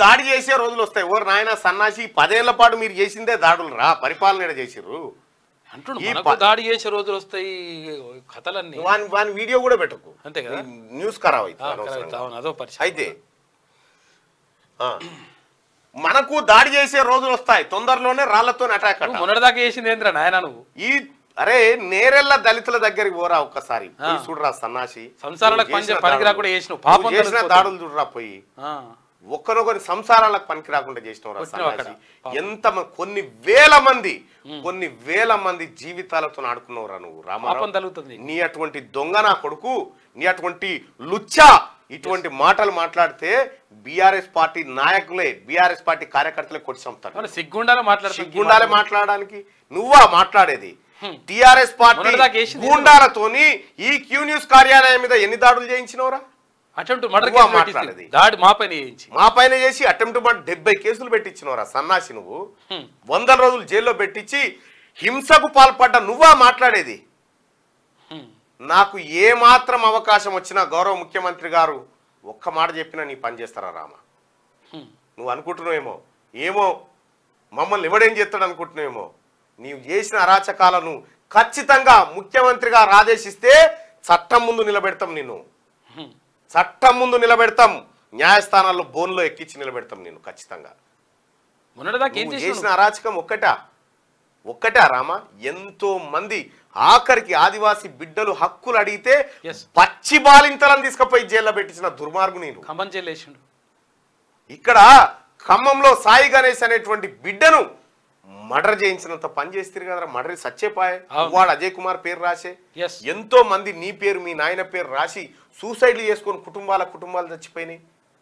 దాడి చేసే రోజులు వస్తాయి ఓరు నాయన సన్నాసి పదేళ్ల పాటు మీరు చేసిందే దాడులు రా పరిపాలన ఈడ చేసిర్రు అంటుండు ఈ మనకు ప- దాడి చేసే రోజులు వస్తాయి కథలన్నీ వాని వాని వీడియో కూడా పెట్టకు అంతే కదా? ఈ న్యూస్ ఖరాబ్ ఆ, అవుతుంది కరెక్ట్. అనవసరంగా. అవును అదో పరిస్థితి అయితే ఆ, మనకు దాడి చేసే రోజులు వస్తాయి తొందరలోనే రాళ్లతో అటాక్ నువ్వు మొన్నటిదాకా చేసింది ఏంద్రా నాయన నువ్వు ఈ అరే నేరెళ్ళ దళితుల దగ్గరికి పోరా ఒక్కసారి పోయి ఆ. చూడరా సన్నాసి సంసారాలకు నువ్వు పని చేసిన పనికి దాడులు. రాకుండా చేసినావు. పాపం నువ్వు చేసిన తొలగిపోతుంది. దాడులు చూడరా పోయి ఆ, ఒక్కనొకరి సంసారాలకు పనికి రాకుండా చేసినవరా కొట్టినావు అక్కడ. సన్నాసి ఎంత మ- కొన్ని వేల మంది కొన్ని వేల మంది జీవితాలతో ఆడుకున్నవరా నువ్వు పాపం రామారావు తలుగుతుంది నీ అటువంటి దొంగ నా కొడుకు నీ అటువంటి లుచ్చా ఇటువంటి మాటలు మాట్లాడితే బీఆర్ఎస్ పార్టీ నాయకులే బీఆర్ఎస్ పార్టీ కార్యకర్తలే కొట్టి చంపుతారు మన సిగ్గుండాలో మాట్లాడుతుంది సిగ్గుండాలే మాట్లాడడానికి నువ్వా మాట్లాడేది టిఆర్ఎస్ పార్టీ మొన్నటిదాకా వేసింది గూండాలతోని ఈ క్యూ న్యూస్ కార్యాలయం మీద ఎన్ని దాడులు చేయించినవరా అటువంటి మర్డర్ నువ్వా కేసు పెట్టింది. మాట్లాడేది? దాడి మా పైన చేయించి మా పైన చేసి అటెంప్ట్ బట్ డెబ్బై కేసులు పెట్టించినవరా సన్నాసి నువ్వు హ్మ్. వందల రోజులు జైల్లో పెట్టించి హింసకు పాల్పడ్డ నువ్వా మాట్లాడేది హ్మ్. నాకు ఏ మాత్రం అవకాశం వచ్చినా గౌరవ ముఖ్యమంత్రి గారు ఒక్క మాట చెప్పినా నీ పని చేస్తారా రామ హ్మ్. నువ్వు అనుకుంటున్నావేమో ఏమో మమ్మల్ని ఎవడేం చేస్తాడు అనుకుంటున్నావేమో నీవు చేసిన అరాచకాలను ఖచ్చితంగా ముఖ్యమంత్రి గారు ఆదేశిస్తే చట్టం ముందు నిలబెడతాం నిన్ను హ్మ్. చట్టం ముందు నిలబెడతాం న్యాయస్థానాల్లో బోన్లో ఎక్కించి నిలబెడతాం నిన్ను ఖచ్చితంగా మొన్నటిదాకా ఏం నువ్వు చేసినావు చేసిన అరాచకం ఒక్కటా ఒక్కటా రామా ఎంతో మంది ఆఖరికి ఆదివాసి బిడ్డలు హక్కులు అడిగితే Yes. పచ్చి బాలింతలను తీసుకుపోయి జైల్లో పెట్టించిన దుర్మార్గు నేను ఖమ్మం జైలు వేసిండు ఇక్కడ ఖమ్మంలో సాయి గణేష్ అనేటువంటి బిడ్డను మర్డర్ చేయించినంత పని చేస్తారు కదా మర్డర్ సచ్చేపాయే అవును. వాడు అజయ్ కుమార్ పేరు రాసే ఎస్ ఎంతో మంది నీ పేరు మీ నాయన పేరు రాసి సూసైడ్లు చేసుకొని కుటుంబాల కుటుంబాలు చచ్చిపోయినాయి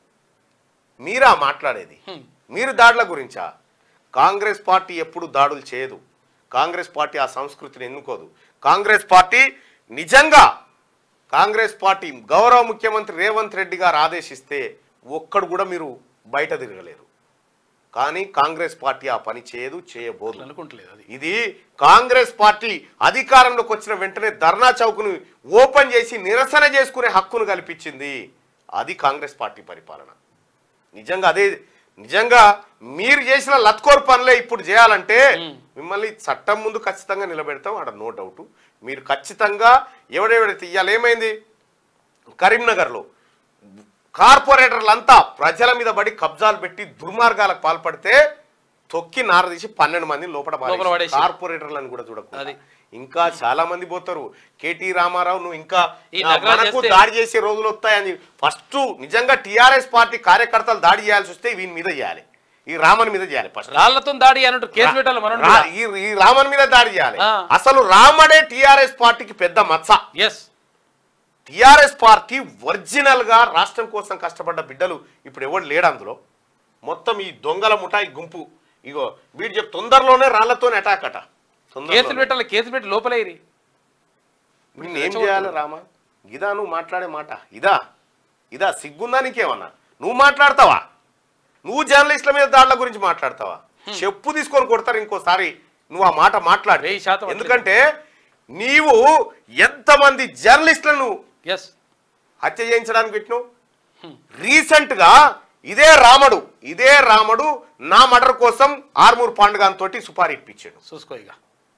మీరా మాట్లాడేది హ్మ్. మీరు దాడుల గురించా కాంగ్రెస్ పార్టీ ఎప్పుడు దాడులు చేయదు కాంగ్రెస్ పార్టీ ఆ సంస్కృతిని ఎన్నుకోదు కాంగ్రెస్ పార్టీ నిజంగా కాంగ్రెస్ పార్టీ గౌరవ ముఖ్యమంత్రి రేవంత్ రెడ్డి గారు ఆదేశిస్తే ఒక్కడు కూడా మీరు బయట తిరగలేరు కానీ కాంగ్రెస్ పార్టీ ఆ పని చేయదు చేయబోదు అనుకుంటలేదు అది ఇది కాంగ్రెస్ పార్టీ అధికారంలోకి వచ్చిన వెంటనే ధర్నా చౌక్ను ఓపెన్ చేసి నిరసన చేసుకునే హక్కును కల్పించింది అది కాంగ్రెస్ పార్టీ పరిపాలన నిజంగా అదే నిజంగా మీరు చేసిన లత్కోర్ పనులే ఇప్పుడు చేయాలంటే మిమ్మల్ని చట్టం ముందు ఖచ్చితంగా నిలబెడతాం అక్కడ నో డౌట్ మీరు ఖచ్చితంగా ఎవడెవడైతే ఇవాళ ఏమైంది కరీంనగర్లో కార్పొరేటర్లంతా ప్రజల మీద పడి కబ్జాలు పెట్టి దుర్మార్గాలకు పాల్పడితే తొక్కి నారదీసి పన్నెండు మంది లోపల లోపల పడేసి. కార్పొరేటర్లను కూడా చూడకూడదు అది. ఇంకా చాలా మంది పోతారు కేటీ రామారావు నువ్వు ఇంకా ఈ ఆ, నగరాలు మనకు చేస్తే- దాడి చేసే రోజులు వస్తాయని ఫస్ట్ నిజంగా టిఆర్ఎస్ పార్టీ కార్యకర్తలు దాడి చేయాల్సి వస్తే వీని మీద చేయాలి ఈ రామన్ మీద చేయాలి ఫస్ట్ రాళ్లతో దాడి అన్నట్టు కేసు పెట్టాలి మనం రా- ఈ ఈ రామన్ మీద దాడి చేయాలి ఆ. అసలు రామడే టిఆర్ఎస్ పార్టీకి పెద్ద మచ్చ ఎస్ టిఆర్ఎస్ పార్టీ ఒరిజినల్ గా రాష్ట్రం కోసం కష్టపడ్డ బిడ్డలు ఇప్పుడు ఎవడు లేడు అందులో మొత్తం ఈ దొంగల ముఠాయి గుంపు ఇగో వీడు చెప్ తొందరలోనే రాళ్లతోనే అటాక్ అట కేసులు తొందరలోనే. పెట్టాలి కేసులు పెట్టి లోపలేరి నిన్ను ఏం చేయాలి రామా ఇదా నువ్వు మాట్లాడే మాట ఇదా ఇదా సిగ్గుందా నీకేమన్నా నువ్వు మాట్లాడతావా నువ్వు జర్నలిస్టుల మీద దాడుల గురించి మాట్లాడతావా చెప్పు తీసుకొని కొడతారు ఇంకోసారి నువ్వు ఆ మాట మాట్లాడు వెయ్యి శాతం అట్లే. ఎందుకంటే నీవు ఎంతమంది జర్నలిస్టులను ఎస్ హత్య చేయించడానికి పెట్టినావు రీసెంట్ గా ఇదే రాముడు ఇదే రాముడు నా మర్డర్ కోసం ఆర్మూర్ పాండుగాన్ తోటి సుపారీ ఇప్పించాడు చూసుకో ఇక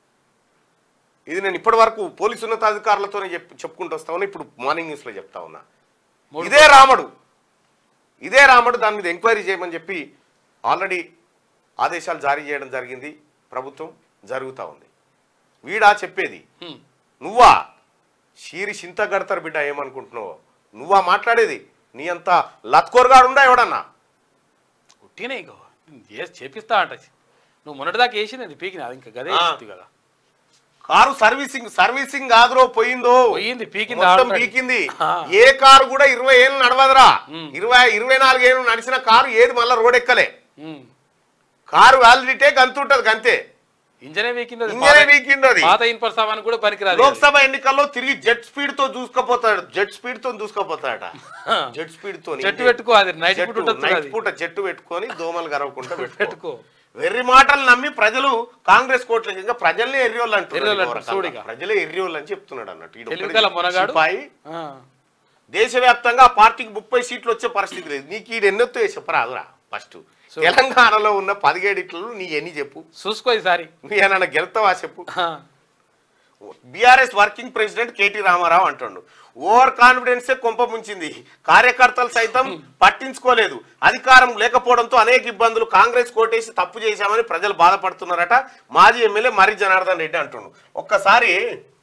ఇది నేను ఇప్పటి వరకు పోలీసు ఉన్నతాధికారులతోనే చెప్పు చెప్పుకుంటూ వస్తా ఉన్నా ఇప్పుడు మార్నింగ్ న్యూస్ లో చెప్తా ఉన్నా మూడు ఇదే రాముడు ఇదే రాముడు దాని మీద ఎంక్వైరీ చేయమని చెప్పి ఆల్రెడీ ఆదేశాలు జారీ చేయడం జరిగింది ప్రభుత్వం జరుగుతూ ఉంది వీడా చెప్పేది హ్మ్. నువ్వా షీరి చింత గడతారు బిడ్డ ఏమనుకుంటున్నావు నువ్వా మాట్లాడేది నీ అంత లత్కోరగాడు ఉండా ఎవడన్నా ఉట్టినే ఇక చేసి చేపిస్తా అంట నువ్వు మొన్నటిదాకా వేసింది పీకిన అది ఇంకా గదే ఆ. వేసింది కదా కారు సర్వీసింగ్ సర్వీసింగ్ కాదురో పోయిందో పోయింది, పీకింది మొత్తం already. పీకింది ఆ. ఏ కారు కూడా ఇరవై ఏళ్ళు నడవదురా ఉమ్. ఇరవై ఇరవై నాలుగు ఏళ్ళు నడిచిన కారు ఏది మళ్ళీ రోడ్ ఎక్కలే హ్మ్. కారు వ్యాలిడిటే గంతుంటది గంతే ఇంజనే వీకింది అది. ఇంజనే పాత- వీకింది అది. పాత ఇన్పర్ సామాన్ కూడా పనికిరాదు అది. లోక్సభ ఎన్నికల్లో తిరిగి జెట్ స్పీడ్ తో దూసుకుపోతాడు జెట్ స్పీడ్ తో దూసుకుపోతాడట జెట్ స్పీడ్ తో చెట్టు పెట్టుకో అది నైట్ పూట ఉంటుంది నైట్ అది. పూట చెట్టు పెట్టుకొని దోమలు గరవకుండా పెట్టుకో పెట్టుకో వెర్రి మాటలు నమ్మి ప్రజలు కాంగ్రెస్ కోట్లకి ఇంకా ప్రజల్ని ఎర్రియోళ్ళు అంటున్నారు ఎర్రియోళ్ళు ఈ అంటారు, రకంగా. చూడిగా. ప్రజలే ఎర్రియోళ్ళు అని చెప్తున్నాడు అన్నట్టు ఈడు తెలివి ఒక్కడే గల మొనగాడు. సిపాయి ఆ. దేశవ్యాప్తంగా ఆ పార్టీకి ముప్పై సీట్లు వచ్చే పరిస్థితి లేదు నీకు ఈడు ఎన్నెత్తు చెప్పరాదురా ఫస్ట్ సో- తెలంగాణలో ఉన్న పదిహేడిట్లు నీ ఎన్ని చెప్పు చూసుకో ఈసారి నీ ఏమన్నా గెలుతావా చెప్పు ఆ, BRS working president KT Ramarao అంటుండు ఓవర్ కాన్ఫిడెన్సే కొంప ముంచింది కార్యకర్తలు సైతం పట్టించుకోలేదు అధికారం లేకపోవడంతో అనేక ఇబ్బందులు కాంగ్రెస్ కోటేసి తప్పు చేశామని ప్రజలు బాధపడుతున్నారట మాజీ ఎమ్మెల్యే మరి జనార్దన్ రెడ్డి అంటుండు ఒక్కసారి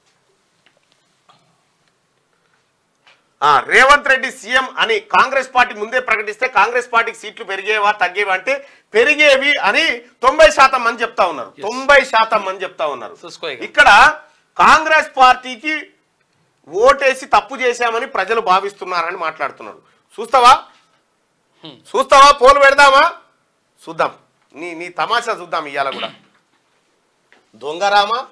ఆ, రేవంత్ రెడ్డి సీఎం అని కాంగ్రెస్ పార్టీ ముందే ప్రకటిస్తే కాంగ్రెస్ పార్టీకి సీట్లు పెరిగేవా తగ్గేవా అంటే పెరిగేవి అని తొంభై శాతం మంది చెప్తా ఉన్నారు తొంభై శాతం మంది చెప్తా ఉన్నారు చూసుకో ఇక. ఇక్కడ కాంగ్రెస్ పార్టీకి ఓటేసి తప్పు చేశామని ప్రజలు భావిస్తున్నారని మాట్లాడుతున్నారు చూస్తావా చూస్తావా పోలు పెడదామా చూద్దాం నీ నీ తమాషా చూద్దాం ఇవాళ కూడా దొంగరామా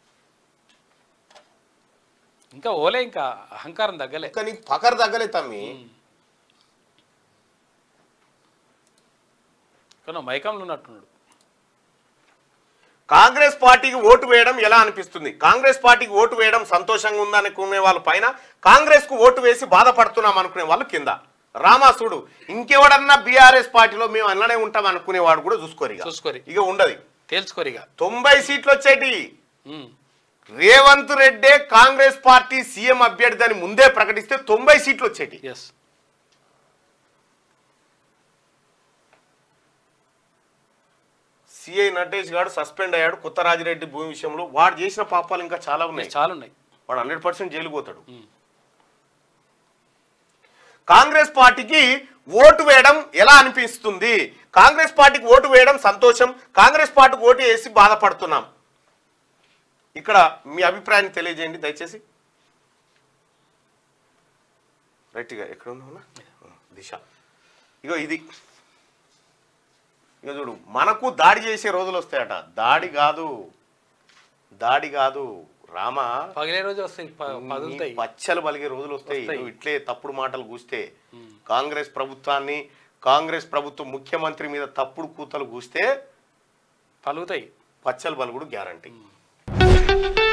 ఇంకా ఓలే ఇంకా అహంకారం తగ్గలే ఇంకా నీకు పకర్ తగ్గలే తమ్మి కానీ మైకంలో ఉన్నట్టున్నాడు కాంగ్రెస్ పార్టీకి ఓటు వేయడం ఎలా అనిపిస్తుంది కాంగ్రెస్ పార్టీకి ఓటు వేయడం సంతోషంగా ఉందనుకునే వాళ్ళ పైన కాంగ్రెస్ కు ఓటు వేసి బాధపడుతున్నాం అనుకునే వాళ్ళు కింద రామాసుడు ఇంకెవడన్నా బీఆర్ఎస్ పార్టీలో మేము అన్ననే ఉంటాం అనుకునేవాడు కూడా చూసుకోరు ఇక. చూసుకోరి. ఇక ఉండదు తేల్చుకోరిగా తొంభై సీట్లు వచ్చేటి రేవంత్ రెడ్డే కాంగ్రెస్ పార్టీ సీఎం అభ్యర్థి అని ముందే ప్రకటిస్తే తొంభై సీట్లు వచ్చేటి ఎస్ సిఐ నటేష్ గారు సస్పెండ్ అయ్యాడు కొత్త రాజిరెడ్డి భూమి విషయంలో వాడు చేసిన పాపాలు ఇంకా చాలా ఉన్నాయి చాలా ఉన్నాయి వాడు హండ్రెడ్ పర్సెంట్ జైలు పోతాడు కాంగ్రెస్ పార్టీకి ఓటు వేయడం ఎలా అనిపిస్తుంది కాంగ్రెస్ పార్టీకి ఓటు వేయడం సంతోషం కాంగ్రెస్ పార్టీకి ఓటు వేసి బాధపడుతున్నాం ఇక్కడ మీ అభిప్రాయాన్ని తెలియజేయండి దయచేసి రైట్గా ఎక్కడ ఉన్నా దిశ ఇగో ఇది ఇక చూడు మనకు దాడి చేసే రోజులు వస్తాయట దాడి కాదు దాడి కాదు రామ పగిలే రోజు వస్తాయి ప- నీ పదులుతాయి పచ్చలు పలిగే రోజులు వస్తాయి వస్తాయి. నువ్వు ఇట్లే తప్పుడు మాటలు కూస్తే కాంగ్రెస్ ప్రభుత్వాన్ని కాంగ్రెస్ ప్రభుత్వం ముఖ్యమంత్రి మీద తప్పుడు కూతలు కూస్తే పలుగుతాయి పచ్చలు పలుగుడు గ్యారంటీ